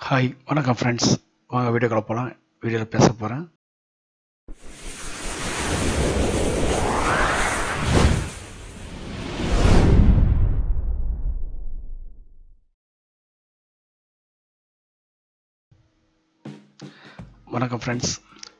hi வணக்கம் friends வாங்க வீடியோக்குள்ள போகலாம் வீடியோவில் பேச போகிறேன் வணக்கம் ஃப்ரெண்ட்ஸ்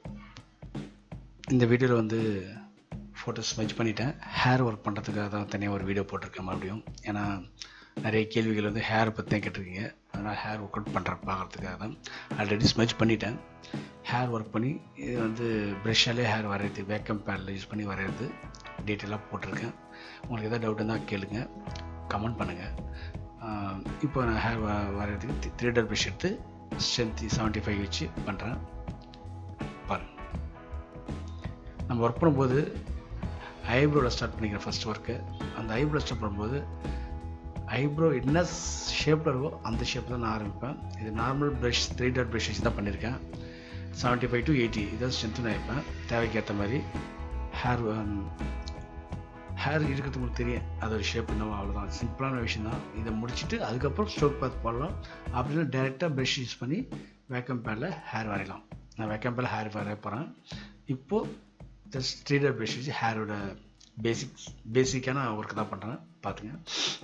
இந்த வீடியோவில் வந்து ஃபோட்டோஸ் மெச் பண்ணிட்டேன் ஹேர் ஒர்க் பண்ணுறதுக்காக தான் தனியாக ஒரு வீடியோ போட்டிருக்கேன் மறுபடியும் ஏன்னா நிறைய கேள்விகள் வந்து ஹேர் பற்றி தான் கேட்டிருக்கீங்க அதனால் ஹேர் ஒர்க் அவுட் பண்ணுற பார்க்குறதுக்காக தான் ஆல்ரெடி ஸ்மெச் பண்ணிட்டேன் ஹேர் ஒர்க் பண்ணி இது வந்து ப்ரெஷ்ஷாலே ஹேர் வரையிறது வேக்கம் பேடில் யூஸ் பண்ணி வரைகிறது டீட்டெயிலாக போட்டிருக்கேன் உங்களுக்கு எதாவது டவுட் இருந்தால் கேளுங்க கமெண்ட் பண்ணுங்கள் இப்போ நான் ஹேர் வ வரைகிறதுக்கு த்ரீ டர் ப்ரெஷ் எடுத்து ஸ்ட்ரென்த் செவன்ட்டி ஃபைவ் வச்சு பண்ணுறேன் பாருங்கள் நம்ம ஒர்க் பண்ணும்போது ஐப்ரோவில் ஸ்டார்ட் பண்ணிக்கிறேன் ஃபஸ்ட் ஒர்க்கு அந்த ஐப்ரோவில் ஸ்டார்ட் பண்ணும்போது ஐப்ரோ என்ன ஷேப்பில் இருக்கோ அந்த ஷேப்பில் தான் நான் ஆரம்பிப்பேன் இது normal brush three dot brush வச்சு தான் பண்ணியிருக்கேன் செவன்ட்டி ஃபைவ் டு எயிட்டி இதான் ஸ்ட்ரென்த்து நான் இருப்பேன் தேவைக்கு ஏற்ற மாதிரி ஹேர் ஹேர் இருக்கிறது உங்களுக்கு தெரியும் அதோட ஷேப் என்னவோ அவ்வளோதான் சிம்பிளான விஷயம் தான் இதை முடிச்சுட்டு அதுக்கப்புறம் ஸ்ட்ரோக் பார்த்து போடலாம் அப்படின்னு டேரெக்டாக ப்ரஷ் யூஸ் பண்ணி வேக்கம் பேடில் ஹேர் வரையலாம் நான் வேக்கம் பேடில் ஹேர் வரைய போகிறேன் இப்போது ஜஸ்ட் த்ரீ டாட் ப்ரஷ் வச்சு ஹேரோட பேசிக்ஸ் பேசிக்கான ஒர்க் தான் பண்ணுறேன் பார்த்துங்க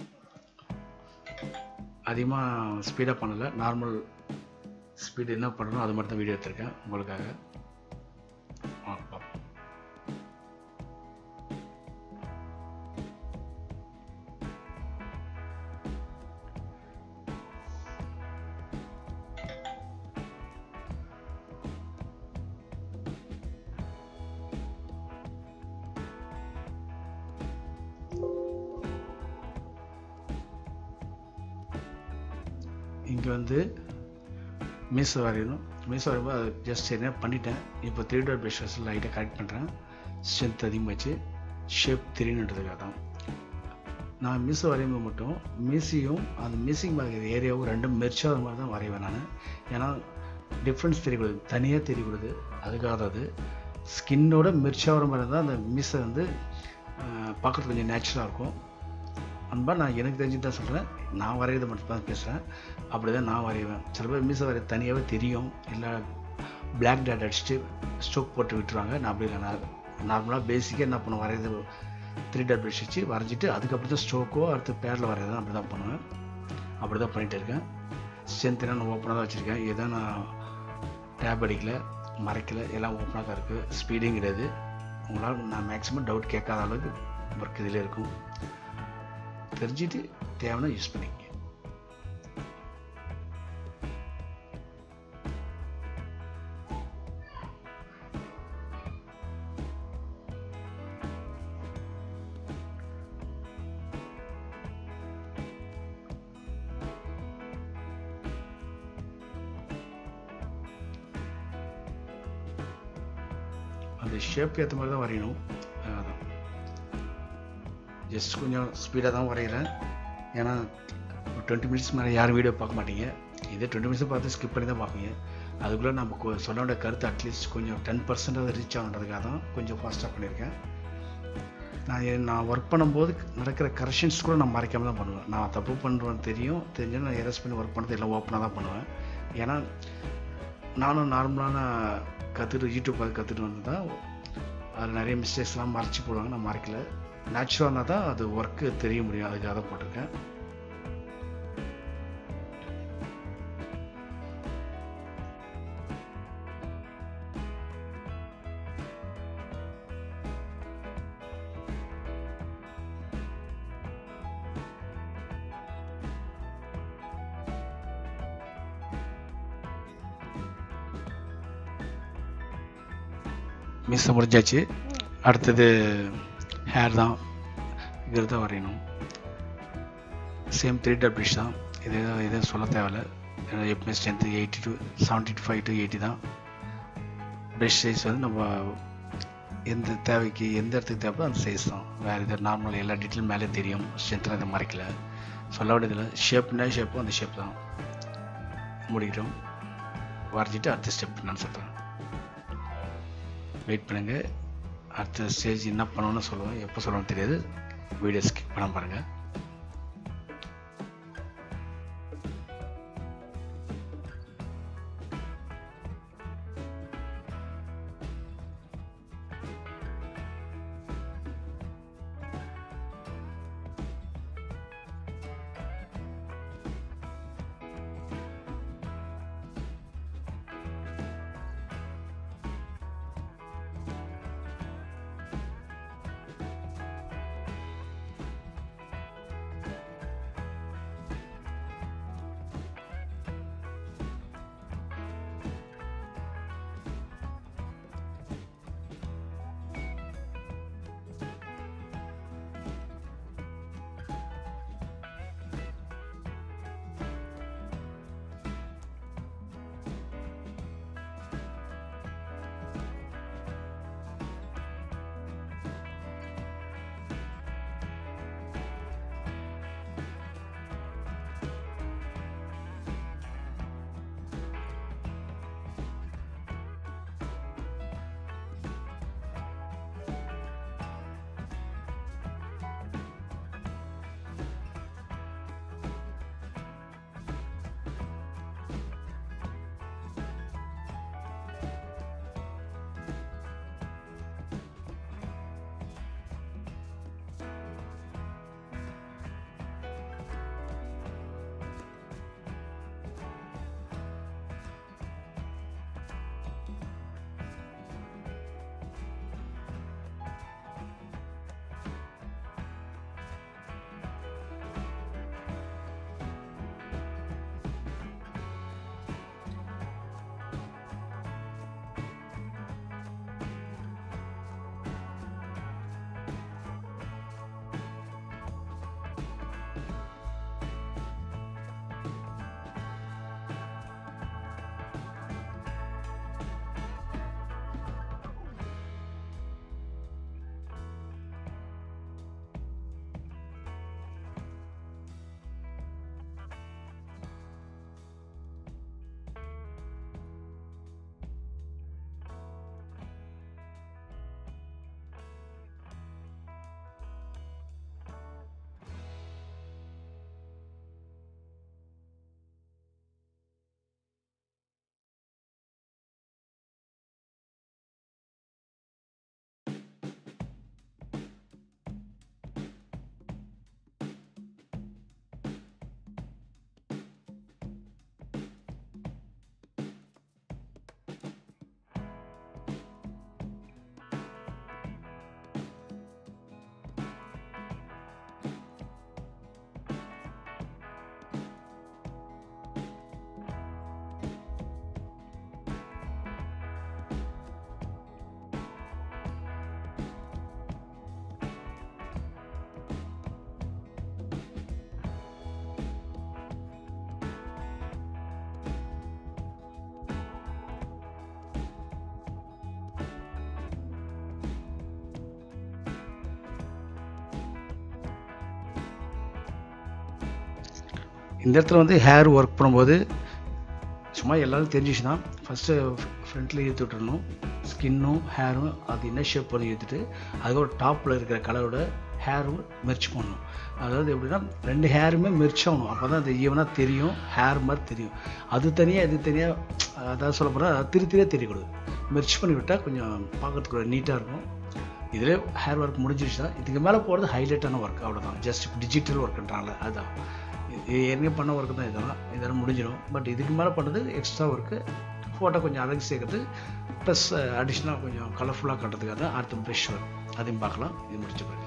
அதிகமாக ஸ்பீடாக பண்ணலை நார்மல் ஸ்பீடு என்ன பண்ணணும் அது மட்டும் தான் வீடியோ எடுத்திருக்கேன் உங்களுக்காக வாங்க பார்ப்போம் இங்கே வந்து மீசை வரையணும் மீசை வரையும்போது அது ஜஸ்ட் என்ன பண்ணிட்டேன் இப்போ த்ரீ டாட் ப்ரெஷஸ் லைட்டாக கரெக்ட் பண்ணுறேன் ஸ்ட்ரென்த் அதிகமாக வச்சு ஷேப் திரின்றதுக்காக தான் நான் மீசை வரையும்போது மட்டும் மீசையும் அந்த மீசிங் மாதிரி ஏரியாவும் ரெண்டும் மெர்ச்சாத மாதிரி தான் வரைவேன் நான் ஏன்னா டிஃப்ரென்ஸ் தெரியக்கூடாது தனியாக தெரியக்கூடாது அதுக்காக தான் அது ஸ்கின்னோட மெர்ச்சாகிற மாதிரி தான் அந்த மீசை வந்து பார்க்குறது கொஞ்சம் நேச்சுரலாக இருக்கும் அன்பா நான் எனக்கு தெரிஞ்சு தான் சொல்கிறேன் நான் வரைகிறத மட்டும் தான் பேசுகிறேன் அப்படி தான் நான் வரைவேன் சில பேர் மீசை வரைய தனியாகவே தெரியும் இல்லை பிளாக் டேட் அடிச்சுட்டு ஸ்ட்ரோக் போட்டு விட்டுருவாங்க நான் அப்படி இல்லை நான் நார்மலாக பேசிக்காக என்ன பண்ணுவேன் வரைகிறது த்ரீ டேட் ப்ரஷ் வச்சு வரைஞ்சிட்டு அதுக்கப்புறம் தான் ஸ்ட்ரோக்கோ அடுத்து பேரில் வரையதான் அப்படி தான் பண்ணுவேன் அப்படி தான் பண்ணிகிட்டு இருக்கேன் ஸ்ட்ரென்த் நான் ஓப்பனாக தான் வச்சுருக்கேன் எதை நான் டேப் அடிக்கல மறைக்கல எல்லாம் ஓப்பனாக தான் இருக்குது ஸ்பீடிங் கிடையாது உங்களால் நான் மேக்ஸிமம் டவுட் கேட்காத அளவுக்கு ஒர்க் இதில் இருக்கும் தெரிஞ்சுட்டு தேவைன்னா யூஸ் பண்ணிக்க அந்த ஷேப் ஏற்ற மாதிரி தான் வரையணும் அதான் ஜஸ்ட் கொஞ்சம் ஸ்பீடாக தான் வரைகிறேன் ஏன்னா ஒரு டுவெண்ட்டி மினிட்ஸ் மேலே யாரும் வீடியோ பார்க்க மாட்டீங்க இதே டுவெண்ட்டி மினிட்ஸ் பார்த்து ஸ்கிப் பண்ணி தான் பார்ப்பீங்க அதுக்குள்ளே நம்ம சொல்ல வேண்டிய கருத்து அட்லீஸ்ட் கொஞ்சம் டென் பர்சன்ட் அதை ரீச் ஆகுன்றதுக்காக தான் கொஞ்சம் ஃபாஸ்ட்டாக பண்ணியிருக்கேன் நான் நான் ஒர்க் பண்ணும்போது நடக்கிற கரெக்ஷன்ஸ் கூட நான் மறைக்காம தான் பண்ணுவேன் நான் தப்பு பண்ணுறேன்னு தெரியும் தெரிஞ்சால் நான் எரஸ் பண்ணி ஒர்க் பண்ணது எல்லாம் ஓப்பனாக தான் பண்ணுவேன் ஏன்னா நானும் நார்மலான கற்றுட்டு யூடியூப் பார்த்து கற்றுட்டு வந்து தான் அதில் நிறைய மிஸ்டேக்ஸ்லாம் மறைச்சி போடுவாங்க நான் மறைக்கல நேச்சுரலாக தான் அது ஒர்க்கு தெரிய முடியும் அதுக்காக தான் போட்டிருக்கேன் மிஸ் முடிஞ்சாச்சு அடுத்தது ஹேர் தான் இது தான் வரையணும் சேம் த்ரீ டர் ப்ரிஷ் தான் இது எதுவும் சொல்ல தேவையில்ல எப்பவுமே strength eighty to seventy to five to eighty தான் ப்ரெஷ் சைஸ் வந்து நம்ம எந்த தேவைக்கு எந்த இடத்துக்கு தேவைப்போ அந்த சைஸ் தான் வேறு இது நார்மல் எல்லா டீட்டெயில் மேலே தெரியும் ஸ்ட்ரென்த்தில் இதை மறைக்கல சொல்ல வேண்டியதில்லை ஷேப்னா ஷேப்போ அந்த ஷேப் தான் முடிக்கிறோம் வரைஞ்சிட்டு அடுத்த ஸ்டெப் நான் சொல்கிறேன் வெயிட் பண்ணுங்கள் அடுத்த ஸ்டேஜ் என்ன பண்ணணும்னு சொல்லுவேன் எப்போ சொல்லணும்னு தெரியாது வீடியோ ஸ்கிப் பண்ண பாருங்கள் இந்த இடத்துல வந்து ஹேர் ஒர்க் பண்ணும்போது சும்மா எல்லாரும் தெரிஞ்சிச்சுன்னா ஃபஸ்ட்டு ஃப்ரண்ட்டில் ஏற்றி விட்டுறணும் ஸ்கின்னும் ஹேரும் அது என்ன ஷேப் பண்ணி ஏற்றிட்டு அதுக்கப்புறம் டாப்பில் இருக்கிற கலரோட ஹேரும் மெர்ச் பண்ணணும் அதாவது எப்படின்னா ரெண்டு ஹேருமே மெர்ச் ஆகணும் அப்போ தான் அது ஈவனாக தெரியும் ஹேர் மாதிரி தெரியும் அது தனியாக இது தனியாக அதாவது சொல்ல போனால் திரு திரியாக தெரியக்கூடாது மெர்ச் பண்ணி விட்டால் கொஞ்சம் பார்க்கறதுக்கு நீட்டாக இருக்கும் இதிலே ஹேர் ஒர்க் முடிஞ்சிருச்சுன்னா இதுக்கு மேலே போகிறது ஹைலைட்டான ஒர்க் அவ்வளோதான் ஜஸ்ட் டிஜிட்டல் ஒர்க்குன்றாங்களே அதுதான் இது ஏற்கனவே பண்ண ஒர்க்கு தான் இதெல்லாம் இதெல்லாம் முடிஞ்சிடும் பட் இதுக்கு மேலே பண்ணது எக்ஸ்ட்ரா ஒர்க்கு ஃபோட்டோ கொஞ்சம் அழகு சேர்க்கறது ப்ளஸ் அடிஷ்னலாக கொஞ்சம் கலர்ஃபுல்லாக கட்டுறதுக்காக தான் அடுத்த ப்ரெஷ் ஒர்க் அதையும் பார்க்கலாம் இது முடிச்ச பிறகு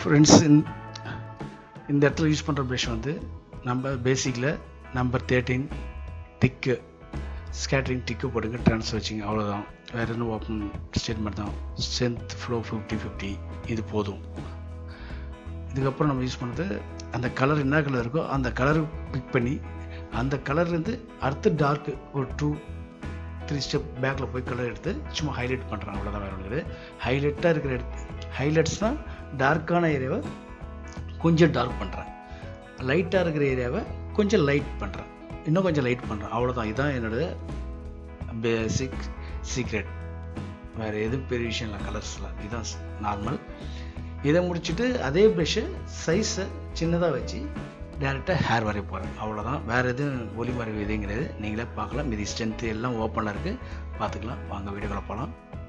ஃப்ரெண்ட்ஸ் இந்த இடத்துல யூஸ் பண்ணுற ப்ரஷ் வந்து நம்ம பேசிக்கில் number thirteen tick scattering tick போடுங்க ட்ரான்ஸ்ஃபர் வச்சுங்க அவ்வளோதான் வேறு எதுவும் ஓப்பன் ஸ்டேட்மெண்ட் தான் ஸ்ட்ரென்த் ஃப்ளோ ஃபிஃப்டி ஃபிஃப்டி இது போதும் இதுக்கப்புறம் நம்ம யூஸ் பண்ணுறது அந்த கலர் என்ன கலர் இருக்கோ அந்த கலர் பிக் பண்ணி அந்த கலர்லேருந்து அடுத்த டார்க்கு ஒரு டூ த்ரீ ஸ்டெப் பேக்கில் போய் கலர் எடுத்து சும்மா ஹைலைட் பண்ணுறேன் அவ்வளோதான் வேறு ஒன்று ஹைலைட்டாக இருக்கிற எடுத்து ஹைலைட்ஸ் தான் டார்க்கான ஏரியாவை கொஞ்சம் டார்க் பண்ணுறேன் லைட்டாக இருக்கிற ஏரியாவை கொஞ்சம் லைட் பண்ணுறேன் இன்னும் கொஞ்சம் லைட் பண்ணுறேன் அவ்வளோதான் இதுதான் என்னோடய பேசிக் சீக்ரெட் வேறு எதுவும் பெரிய விஷயம் இல்லை கலர்ஸில் இதுதான் நார்மல் இதை முடிச்சுட்டு அதே ப்ரெஷ்ஷை சைஸை சின்னதாக வச்சு டேரெக்டாக ஹேர் வரைய போகிறேன் அவ்வளோதான் வேறு எதுவும் ஒலி மறைவு எதுவும் கிடையாது நீங்களே பார்க்கலாம் மீதி ஸ்ட்ரென்த்து எல்லாம் ஓப்பனில் இருக்குது பார்த்துக்கலாம் வாங்க வீடியோக்களை போகலாம்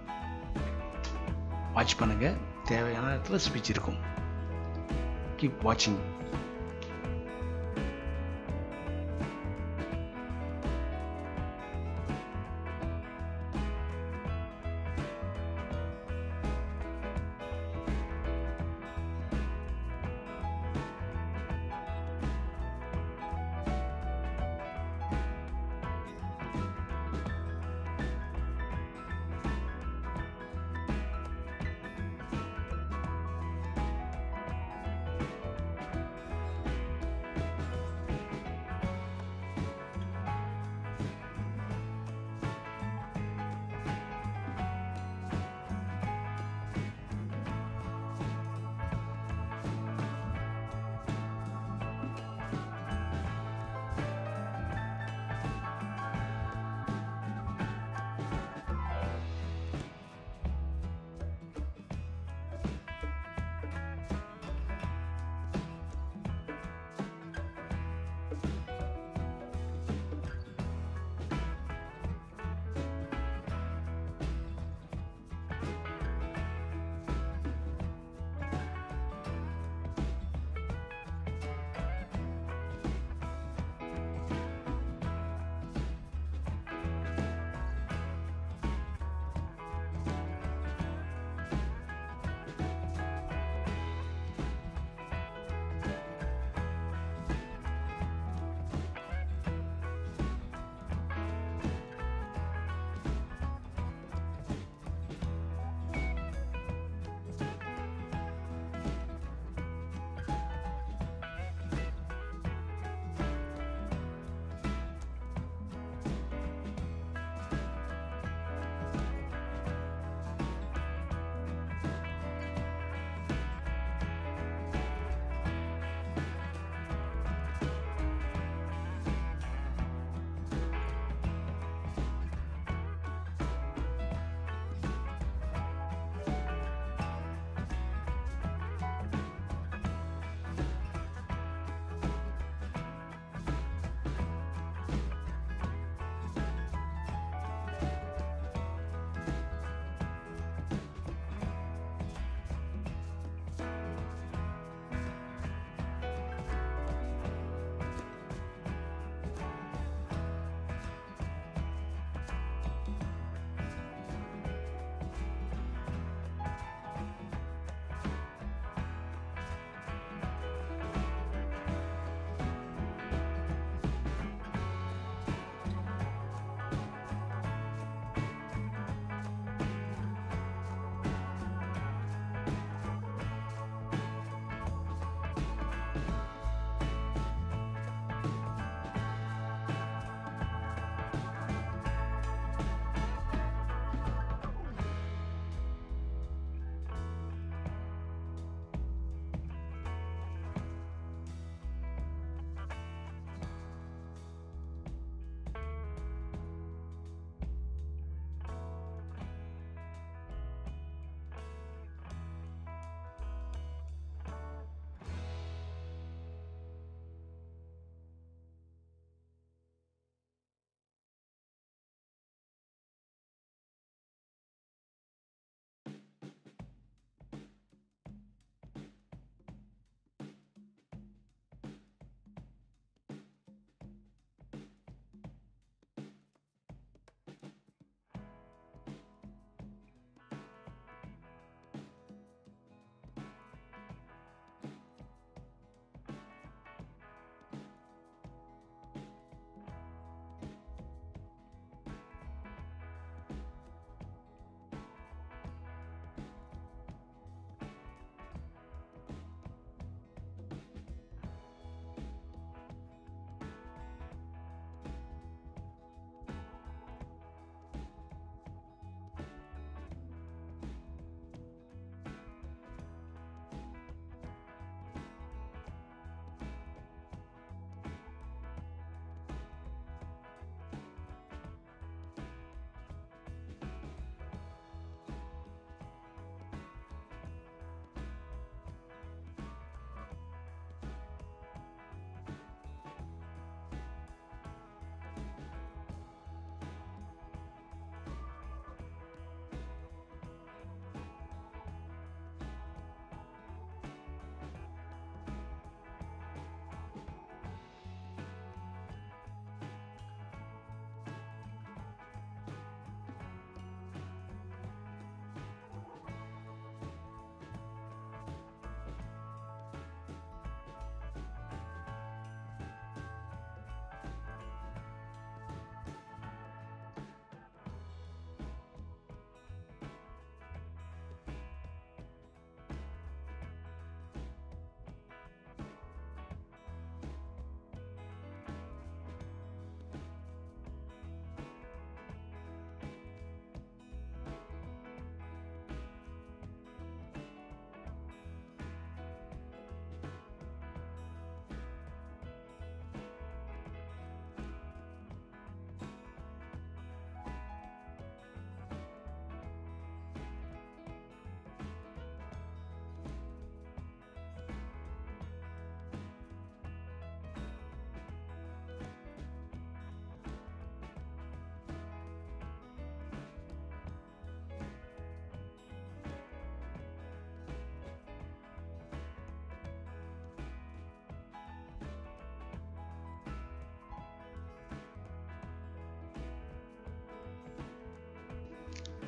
வாட்ச் பண்ணுங்கள் தேவையான இடத்துல ஸ்பீச் இருக்கும் கீப் வாட்சிங்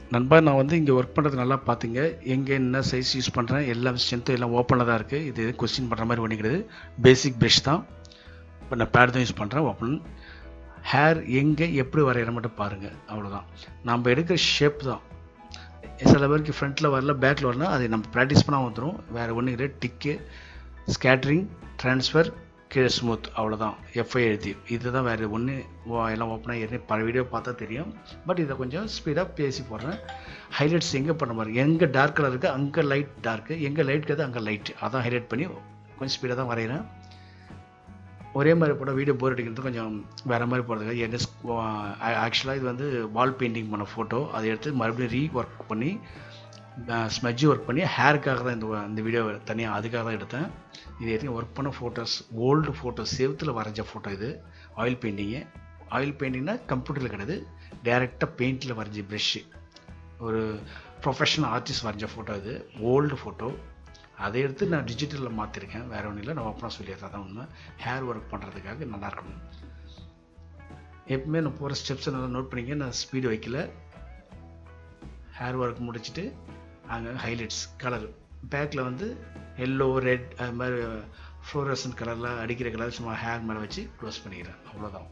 நண்பா நான் வந்து இங்கே ஒர்க் பண்ணுறது நல்லா பார்த்துங்க எங்கே என்ன சைஸ் யூஸ் பண்ணுறேன் எல்லா ஸ்ட்ரென்த்தும் எல்லாம் ஓப்பனில் தான் இருக்குது இது கொஸ்டின் பண்ணுற மாதிரி பண்ணிக்கிறது பேசிக் ப்ரஷ் தான் இப்போ நான் பேட் தான் யூஸ் பண்ணுறேன் ஓப்பன் ஹேர் எங்கே எப்படி வரைகிற மட்டும் பாருங்கள் அவ்வளோதான் நம்ம எடுக்கிற ஷேப் தான் சில பேருக்கு ஃப்ரண்ட்டில் வரல பேக்கில் வரலாம் அதை நம்ம ப்ராக்டிஸ் பண்ணால் வந்துடும் வேறு ஒன்று கிடையாது டிக்கு ஸ்கேட்ரிங் ட்ரான்ஸ்ஃபர் கீழே ஸ்மூத் அவ்வளோதான் எஃப்ஐ எழுதி இதுதான் வேறு ஒன்று எல்லாம் ஓப்பனாக ஏற்கனவே பல வீடியோ பார்த்தா தெரியும் பட் இதை கொஞ்சம் ஸ்பீடாக பேசி போடுறேன் ஹைலைட்ஸ் எங்கே பண்ண மாதிரி எங்கே டார்க் கலர் இருக்குது அங்கே லைட் டார்க்கு எங்கே லைட் இருக்குது அங்கே லைட் அதான் ஹைலைட் பண்ணி கொஞ்சம் ஸ்பீடாக தான் வரைகிறேன் ஒரே மாதிரி போட வீடியோ போர் அடிக்கிறது கொஞ்சம் வேறு மாதிரி போடுறதுக்கு என்ன ஆக்சுவலாக இது வந்து வால் பெயிண்டிங் பண்ண ஃபோட்டோ அதை எடுத்து மறுபடியும் ரீ ஒர்க் பண்ணி ஸ்மெஜ் ஒர்க் பண்ணி ஹேருக்காக தான் இந்த இந்த வீடியோ தனியாக அதுக்காக தான் எடுத்தேன் இது எதுவும் ஒர்க் பண்ண ஃபோட்டோஸ் ஓல்டு ஃபோட்டோஸ் செவத்தில் வரைஞ்ச ஃபோட்டோ இது ஆயில் பெயிண்டிங்கு ஆயில் பெயிண்டிங்னா கம்ப்யூட்டரில் கிடையாது டேரெக்டாக பெயிண்டில் வரைஞ்ச ப்ரெஷ்ஷு ஒரு ப்ரொஃபஷனல் ஆர்டிஸ்ட் வரைஞ்ச ஃபோட்டோ இது ஓல்டு ஃபோட்டோ அதை எடுத்து நான் டிஜிட்டலில் மாற்றிருக்கேன் வேறு ஒன்றும் இல்லை நான் ஓப்பனாக சொல்லிடுறேன் அதான் உண்மை ஹேர் ஒர்க் பண்ணுறதுக்காக நல்லா இருக்கணும் எப்பவுமே நான் போகிற ஸ்டெப்ஸை நல்லா நோட் பண்ணிக்க நான் ஸ்பீடு வைக்கல ஹேர் ஒர்க் முடிச்சுட்டு அங்கே ஹைலைட்ஸ் கலர் பேக்கில் வந்து எல்லோ ரெட் அது மாதிரி ஃப்ளோரசன் கலரில் அடிக்கிற கலர் சும்மா ஹேர் மேலே வச்சு க்ளோஸ் பண்ணிக்கிறேன் அவ்வளோதான்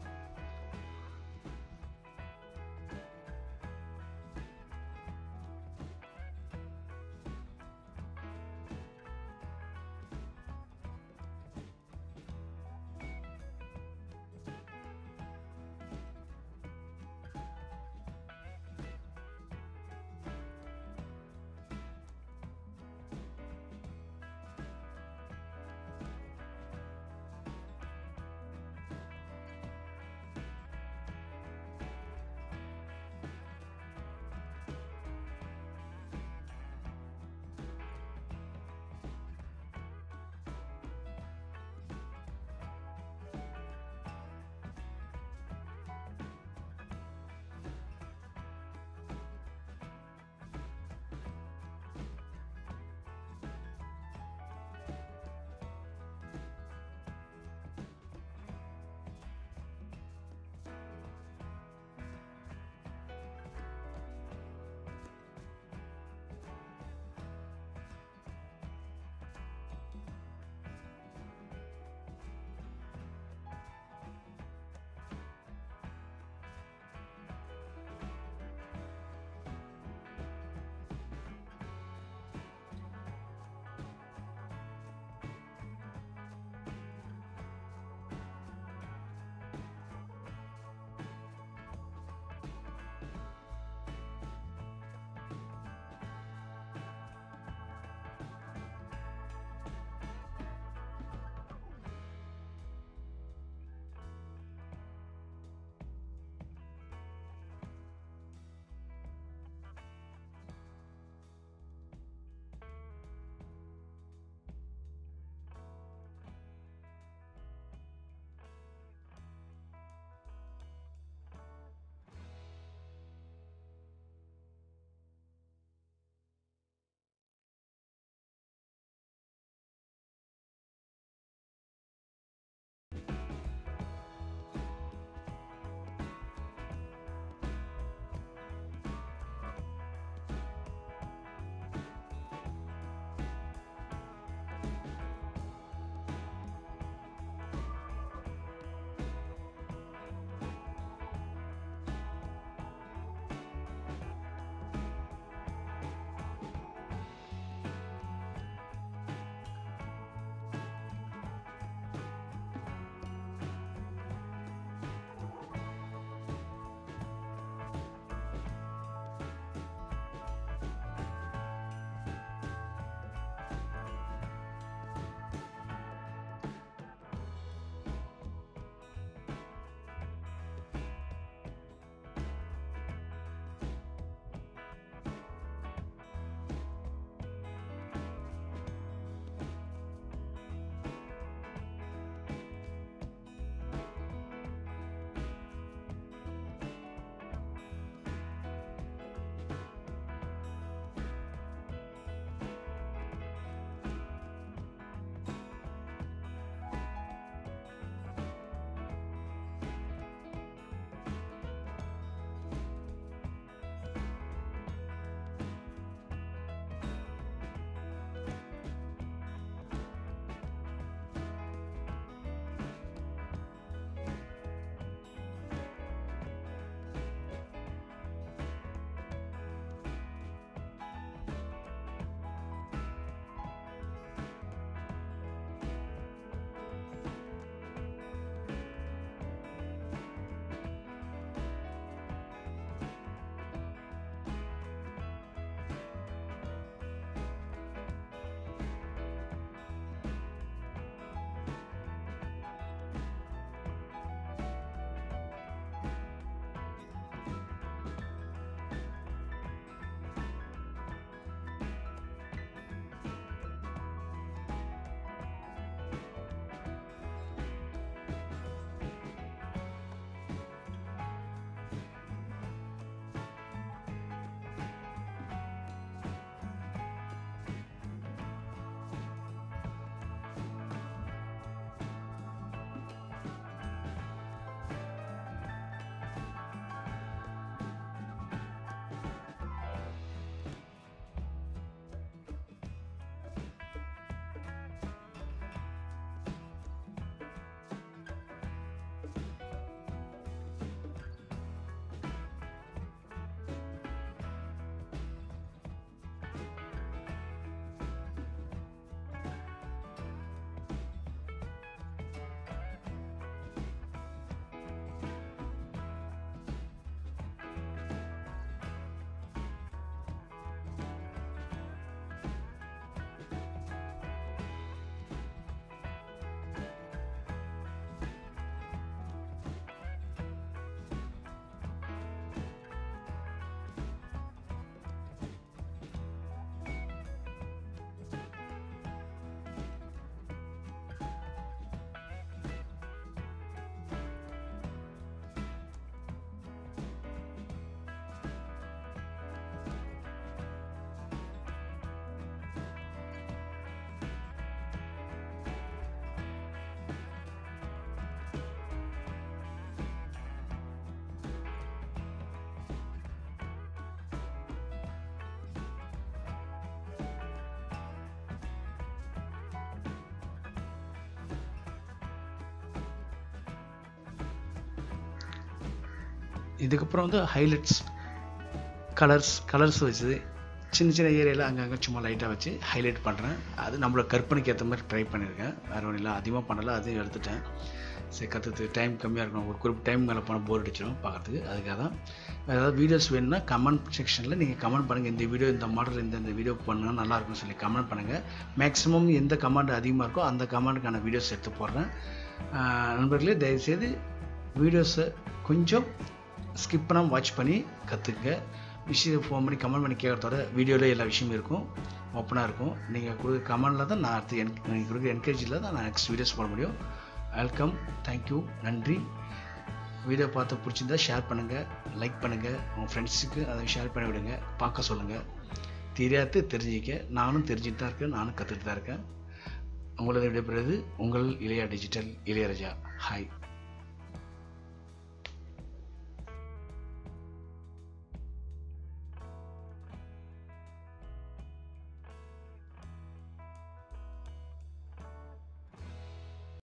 இதுக்கப்புறம் வந்து ஹைலைட்ஸ் கலர்ஸ் கலர்ஸ் வச்சு சின்ன சின்ன ஏரியாவில் அங்கங்கே சும்மா லைட்டாக வச்சு ஹைலைட் பண்ணுறேன் அது நம்மளோட கற்பனைக்கு ஏற்ற மாதிரி ட்ரை பண்ணியிருக்கேன் வேறு ஒன்றும் இல்லை அதிகமாக பண்ணல அதையும் எடுத்துட்டேன் சரி கற்றுக்கு டைம் கம்மியாக இருக்கும் ஒரு குறிப்பிட்ட டைம் மேலே போனால் போர் அடிச்சிடும் பார்க்குறதுக்கு அதுக்காக தான் வேறு ஏதாவது வீடியோஸ் வேணும்னா கமெண்ட் செக்ஷனில் நீங்கள் கமெண்ட் பண்ணுங்கள் இந்த வீடியோ இந்த மாடல் இந்த இந்த வீடியோ பண்ணுங்க நல்லா இருக்கும்னு சொல்லி கமெண்ட் பண்ணுங்கள் மேக்ஸிமம் எந்த கமெண்ட் அதிகமாக இருக்கோ அந்த கமெண்ட்டுக்கான வீடியோஸ் எடுத்து போடுறேன் ஆஹ் நண்பர்களே தயவுசெய்து வீடியோஸை கொஞ்சம் ஸ்கிப் பண்ணாமல் வாட்ச் பண்ணி கற்றுக்குங்க விஷயம் ஃபோன் பண்ணி கமெண்ட் பண்ணி கேட்கறதோட வீடியோவில் எல்லா விஷயமும் இருக்கும் ஓப்பனாக இருக்கும் நீங்கள் கொடுக்குற கமெண்டில் தான் நான் அடுத்து என் நீங்கள் கொடுக்குற என்கரேஜில் தான் நான் நெக்ஸ்ட் வீடியோஸ் போட முடியும் வெல்கம் தேங்க்யூ நன்றி வீடியோ பார்த்து பிடிச்சிருந்தா ஷேர் பண்ணுங்கள் லைக் பண்ணுங்கள் உங்கள் ஃப்ரெண்ட்ஸுக்கு அதை ஷேர் பண்ணி விடுங்க பார்க்க சொல்லுங்கள் தெரியாது தெரிஞ்சிக்க நானும் தெரிஞ்சுட்டு தான் இருக்கேன் நானும் கற்றுட்டு தான் இருக்கேன் உங்களது விடைபெறுவது உங்கள் இளையா டிஜிட்டல் இளையராஜா ஹாய்